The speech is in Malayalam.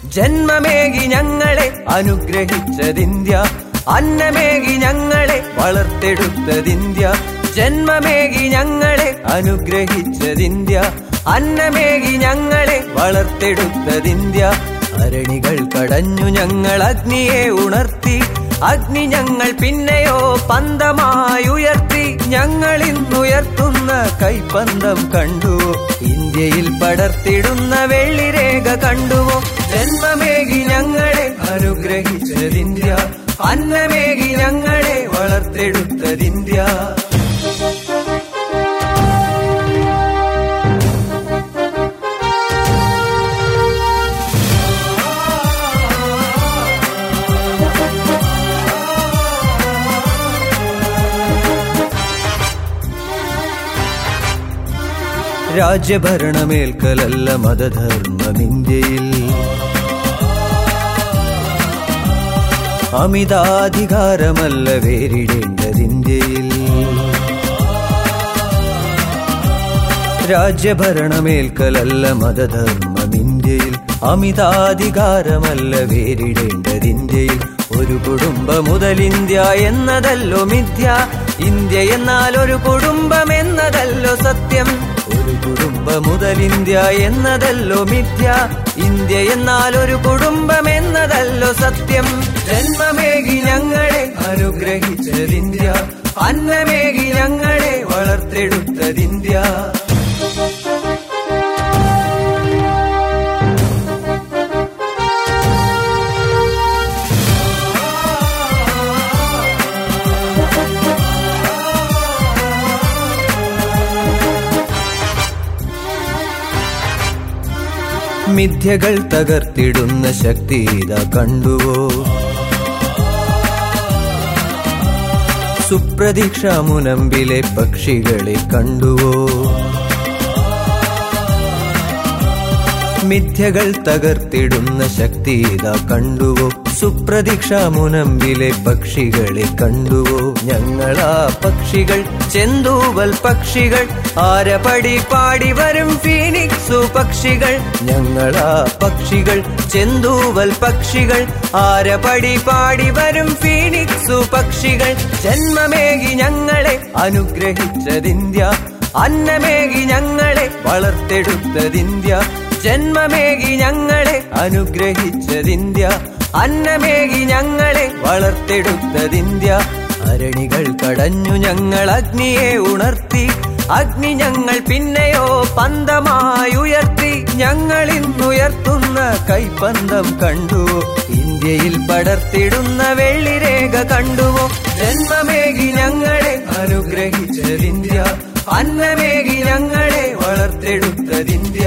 ജന്മമേകി ഞങ്ങളെ അനുഗ്രഹിച്ചതിന്ത്യ അന്നമേകി ഞങ്ങളെ വളർത്തെടുത്തതിന്ത്യ ജന്മമേകി ഞങ്ങളെ അനുഗ്രഹിച്ചതിന്ത്യ അന്നമേകി ഞങ്ങളെ വളർത്തെടുത്തതിന്ത്യ അരണികൾ കടഞ്ഞു ഞങ്ങൾ അഗ്നിയെ ഉണർത്തി അഗ്നി ഞങ്ങൾ പിന്നെയോ പന്തമായുയർത്തി ഞങ്ങൾ ഇന്നുയർത്തുന്ന കൈപ്പന്തം കണ്ടുവോ ഇന്ത്യയിൽ പടർത്തിടുന്ന വെള്ളിരേഖ കണ്ടുവോ ജന്മമേകി ഞങ്ങളെ അനുഗ്രഹിച്ചതിന്ത്യ അന്നമേകി ഞങ്ങളെ വളർത്തെടുത്തതിന്ത്യ രാജ്യഭരണമേൽക്കലല്ല മതധർമ്മം ഇന്ത്യയിൽ അമിതാധികാരമല്ല വേരിടേണ്ടത് ഇന്ത്യയിൽ രാജ്യഭരണമേൽക്കലല്ല മതധർമ്മം ഇന്ത്യയിൽ അമിതാധികാരമല്ല വേരിടേണ്ടത് ഇന്ത്യയിൽ ഒരു കുടുംബ മുതൽ ഇന്ത്യ എന്നതല്ലോ മിഥ്യ ഇന്ത്യ എന്നാൽ ഒരു കുടുംബം എന്നതല്ലോ സത്യം ഒരു കുടുംബ മുതൽ ഇന്ത്യ എന്നതല്ലോ മിഥ്യ ഇന്ത്യ എന്നാൽ ഒരു കുടുംബം എന്നതല്ലോ സത്യം ജന്മമേകി ഞങ്ങളെ അനുഗ്രഹിച്ചതിന്ത്യ അന്നമേകി ഞങ്ങളെ വളർത്തെടുത്തതിന്ത്യ മിഥ്യകൾ തകർത്തിടുന്ന ശക്തി ഇതാ കണ്ടുവോ സുപ്രതീക്ഷ മുനമ്പിലെ പക്ഷികളെ കണ്ടുവോ മിഥ്യകൾ തകർത്തിടുന്ന ശക്തി ഇതാ കണ്ടുവോ സുപ്രതീക്ഷ മുനമ്പിലെ പക്ഷികളെ കണ്ടുവോ ഞങ്ങളാ പക്ഷികൾ ചെന്തൂവൽ പക്ഷികൾ ആരപടി പാടി വരും ഫീനിക്സു പക്ഷികൾ ഞങ്ങളാ പക്ഷികൾ ചെന്തൂവൽ പക്ഷികൾ ആരപടി പാടി വരും ഫീനിക്സു പക്ഷികൾ ജന്മമേകി ഞങ്ങളെ അനുഗ്രഹിച്ചതിന്ത്യ അന്നമേകി ഞങ്ങളെ വളർത്തെടുത്തതിന്ത്യ ജന്മമേകി ഞങ്ങളെ അനുഗ്രഹിച്ചതിന്ത്യ അന്നമേകി ഞങ്ങളെ വളർത്തെടുത്തതിന്ത്യ അരണികൾ കടഞ്ഞു ഞങ്ങൾ അഗ്നിയെ ഉണർത്തി അഗ്നി ഞങ്ങൾ പിന്നെയോ പന്തമായുയർത്തി ഞങ്ങൾ ഇന്നുയർത്തുന്ന കൈപ്പന്തം കണ്ടുവോ ഇന്ത്യയിൽ പടർത്തിടുന്ന വെള്ളിരേഖ കണ്ടുവോ ജന്മമേകി ഞങ്ങളെ അനുഗ്രഹിച്ചതിന്ത്യ അന്നമേകി ഞങ്ങളെ വളർത്തെടുത്തതിന്ത്യ